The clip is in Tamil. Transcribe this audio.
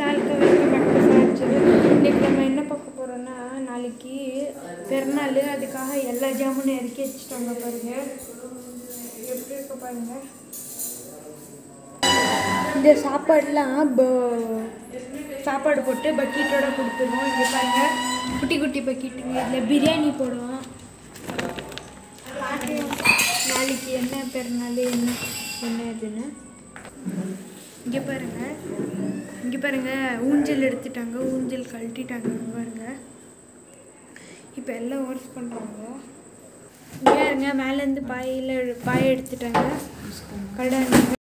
எல்லாருக்கும் வெல்கம் பேக் டு சார்ஜர் இன்னைக்கு நம்ம என்ன பார்க்க போகிறோம்னா நாளைக்கு பிறநாள் அதுக்காக எல்லா ஜாமுனும் இறக்கி வச்சுட்டாங்க பாருங்க எப்படி இருக்க பாருங்க இந்த சாப்பாடுலாம் ப- சாப்பாடு போட்டு பக்கெட்டோட கொடுத்துருவோம் இங்கே பாருங்க குட்டி குட்டி பக்கெட்டுங்க இதில் பிரியாணி போடுவோம் நாளைக்கு என்ன பிறநாள் என்ன என்ன இதுன்னு இங்கே பாருங்க இங்கே பாருங்க ஊஞ்சல் எடுத்துட்டாங்க ஊஞ்சல் கழட்டிட்டாங்க இங்க பாருங்க இப்போ எல்லாம் ஒர்க் பண்ணுறாங்க இங்கே பாருங்க மேலேருந்து பாயில் பாயை எடுத்துட்டாங்க கடாங்க